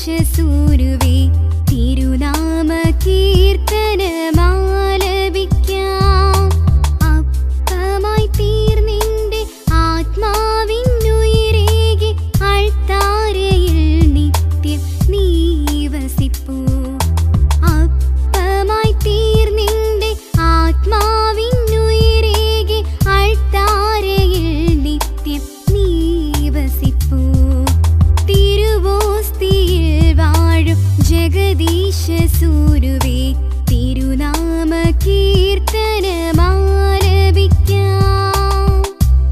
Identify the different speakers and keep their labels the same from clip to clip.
Speaker 1: ജഗദീശസൂരുവേ തിരുനാമ കീർത്തനമാലപിക്കാം അപ്പമായി തീർന്നിന്റെ ആത്മാവിനുയിരേകി അൾത്താരയിൽ നിത്യം നീ വസിപ്പൂ അപ്പമായി തീർന്നിന്റെ ആത്മാവിനുയിരേകി അൾത്താരയിൽ നിത്യം നീ വസിപ്പൂ തിരുവോസ്തിയിൽ വാഴും ജഗദീശ സൂരുവേ തിരുനാമ കീർത്തനമാലപിക്കാം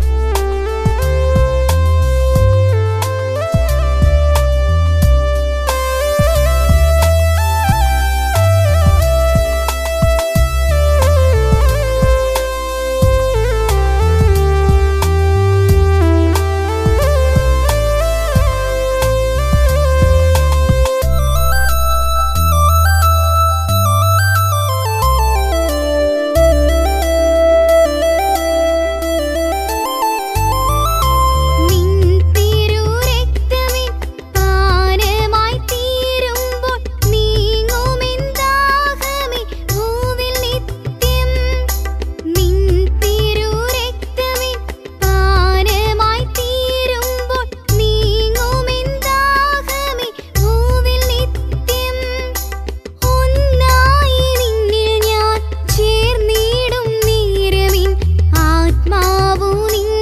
Speaker 1: നിൻ തിരുരക്തമിൻ പാനമായി തീരുമ്പോൾ നീങ്ങുമെന്താഹമേ ഭൂവിൽ നിത്യം നിൻ തിരുരക്തമിൻ പാനമായി തീരുമ്പോൾ നീങ്ങുമെന്താഹമേ ഭൂവിൽ നിത്യം ഒന്നായി നിന്നിൽ ഞാൻ ചേർന്നിടും നേരമിൻ ആത്മാവു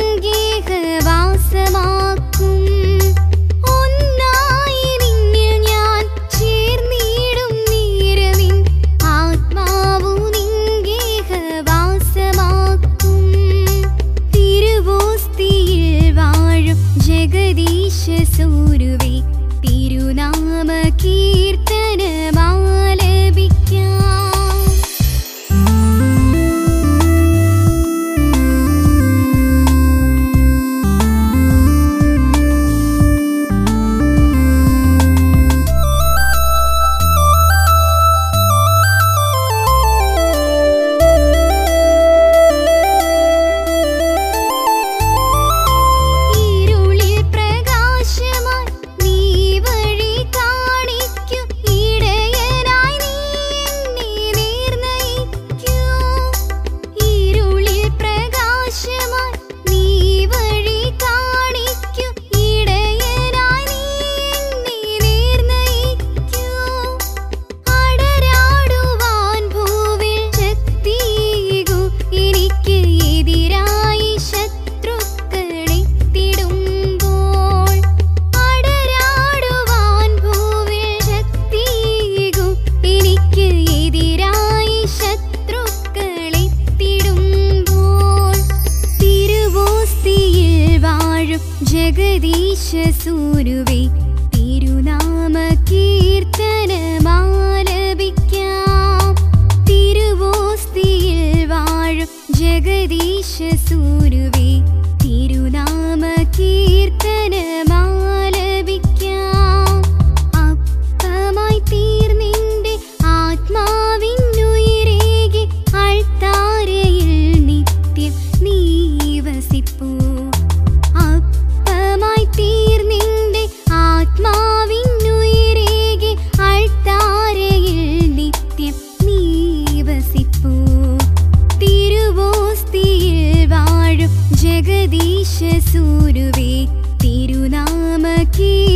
Speaker 1: നിങ്കേഹവാസമാക്കും ഒന്നായി നിന്നിൽ ഞാൻ ചേർന്നിടും നേരമിൻ ആത്മാവു നിങ്കേഹവാസമാക്കും തിരുവോസ്തിയിൽ വാഴും ജഗദീശ സൂരുവേ തിരുനാമ കീർത്തനമാലപിക്കാം ഇരുളിൽ പ്രകാശമായി നീ വഴി കാണിക്കൂ ഇടയനായി നീ എന്നെ നേർനയിക്കൂ ഇരുളിൽ പ്രകാശമായി നീ വഴി കാണിക്കൂ ഇടയനായി നീ എന്നെ നേർനയിക്കൂ അടരാടുവാൻ ഭൂവിൽ ശക്തിയേകൂ എനിക്ക് എതിരായി ശത്രുക്കളെത്തിടുമ്പോൾ അടരാടുവാൻ ഭൂവിൽ ശക്തിയേകൂ എനിക്ക് എതിരായി ശത്രുക്കളെത്തിടുമ്പോൾ തിരുവോസ്തിയിൽ വാഴും ജഗദീശ സൂരുവേ തിരുനാമ കീർത്തനമാലപിക്കാം തിരുവോസ്തിയിൽ വാഴും ജഗദീശ സൂരുവേ തിരുനാമ കീർത്തനമാലപിക്കാം അപ്പമായി തീർന്നിന്റെ ആത്മാവിനുയിരേകി അൾത്താരയിൽ നിത്യം നീ വസിപ്പൂ അപ്പമായി തീർന്നിന്റെ ആത്മാവിനുയിരേകി അൾത്താരയിൽ നിത്യം നീ വസിപ്പൂ തിരുവോസ്തിയിൽ വാഴും ജഗദീശ സൂരുവേ തിരുനാമ കീ